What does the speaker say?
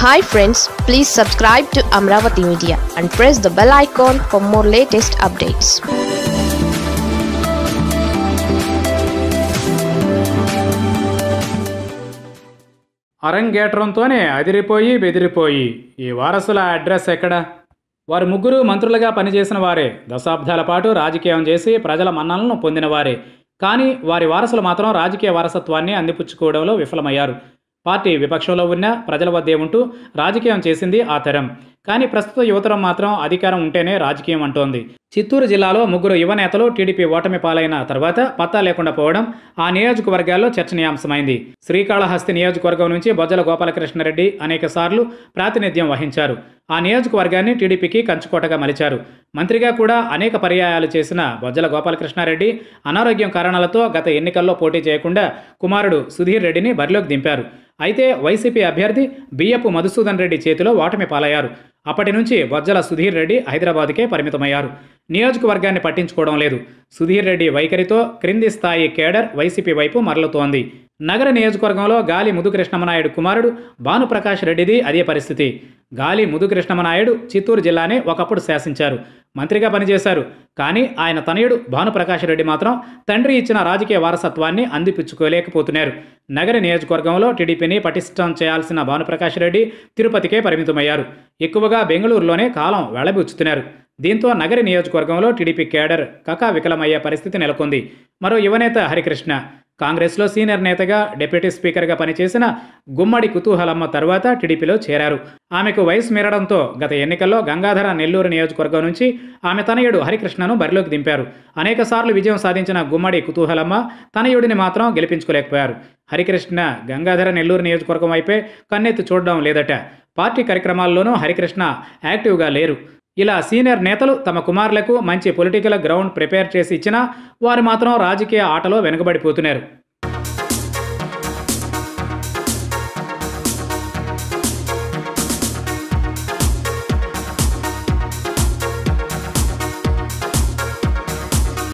hi friends please subscribe to Amaravati media and press the bell icon for more latest updates అరంగేట్రంతోనే అదిరిపోయి బెదిరిపోయి ఈ వారసుల అడ్రస్ ఎక్కడ వారు ముగ్గురు మంత్రులుగా పనిచేసిన వారే దశాబ్దాల పాటు రాజకీయం చేసి ప్రజల మన్నలను పొందిన వారే కానీ వారి వారసులు మాత్రం రాజకీయ వారసత్వాన్ని అందిపుచ్చుకోవడంలో విఫలమయ్యారు పార్టీ విపక్షంలో ఉన్న ప్రజల వద్దే ఉంటూ రాజకీయం చేసింది ఆ తరం కానీ ప్రస్తుత యువతరం మాత్రం అధికారం ఉంటేనే రాజకీయం అంటోంది చిత్తూరు జిల్లాలో ముగ్గురు యువ నేతలు టీడీపీ ఓటమి పాలైన తర్వాత పత్తా లేకుండా పోవడం ఆ నియోజకవర్గాల్లో చర్చనీయాంశమైంది శ్రీకాళహస్తి నియోజకవర్గం నుంచి బొజ్జల గోపాలకృష్ణారెడ్డి అనేక సార్లు ప్రాతినిధ్యం వహించారు ఆ నియోజకవర్గాన్ని టీడీపీకి కంచుకోటగా మలిచారు మంత్రిగా కూడా అనేక పర్యాయాలు చేసిన బొజ్జల గోపాలకృష్ణారెడ్డి అనారోగ్యం కారణాలతో గత ఎన్నికల్లో పోటీ చేయకుండా కుమారుడు సుధీర్ రెడ్డిని బరిలోకి దింపారు అయితే వైసీపీ అభ్యర్థి బియ్యపు మధుసూదన్ రెడ్డి చేతిలో ఓటమి పాలయ్యారు అప్పటి నుంచి బొజ్జల సుధీర్ రెడ్డి హైదరాబాద్కే పరిమితమయ్యారు నియోజకవర్గాన్ని పట్టించుకోవడం లేదు సుధీర్ రెడ్డి వైఖరితో క్రింది స్థాయి కేడర్ వైసీపీ వైపు మరలుతోంది నగర నియోజకవర్గంలో గాలి ముదుకృష్ణమనాయుడు కుమారుడు భానుప్రకాష్ రెడ్డిది అదే పరిస్థితి గాలి ముదుకృష్ణమనాయుడు చిత్తూరు జిల్లానే ఒకప్పుడు శాసించారు మంత్రిగా పనిచేశారు కానీ ఆయన తనయుడు భానుప్రకాష్ రెడ్డి మాత్రం తండ్రి ఇచ్చిన రాజకీయ వారసత్వాన్ని అందిపుచ్చుకోలేకపోతున్నారు నగర నియోజకవర్గంలో టీడీపీని పటిష్టం చేయాల్సిన భానుప్రకాష్ రెడ్డి తిరుపతికే పరిమితమయ్యారు ఎక్కువగా బెంగళూరులోనే కాలం వెళ్లబుచ్చుతున్నారు దీంతో నగర నియోజకవర్గంలో టీడీపీ కేడర్ కకావికలమయ్యే పరిస్థితి నెలకొంది మరో యువనేత హరికృష్ణ కాంగ్రెస్లో సీనియర్ నేతగా డిప్యూటీ స్పీకర్గా పనిచేసిన గుమ్మడి కుతూహలమ్మ తర్వాత టీడీపీలో చేరారు ఆమెకు వయసు మీరడంతో గత ఎన్నికల్లో గంగాధర నెల్లూరు నియోజకవర్గం నుంచి ఆమె తనయుడు హరికృష్ణను బరిలోకి దింపారు అనేక సార్లు విజయం సాధించిన గుమ్మడి కుతూహలమ్మ తనయుడిని మాత్రం గెలిపించుకోలేకపోయారు హరికృష్ణ గంగాధర నెల్లూరు నియోజకవర్గం వైపే కన్నెత్తి చూడడం లేదట పార్టీ కార్యక్రమాల్లోనూ హరికృష్ణ యాక్టివ్గా లేరు ఇలా సీనియర్ నేతలు తమ కుమారులకు మంచి పొలిటికల్ గ్రౌండ్ ప్రిపేర్ చేసి ఇచ్చినా వారు మాత్రం రాజకీయ ఆటలో వెనుకబడిపోతున్నారు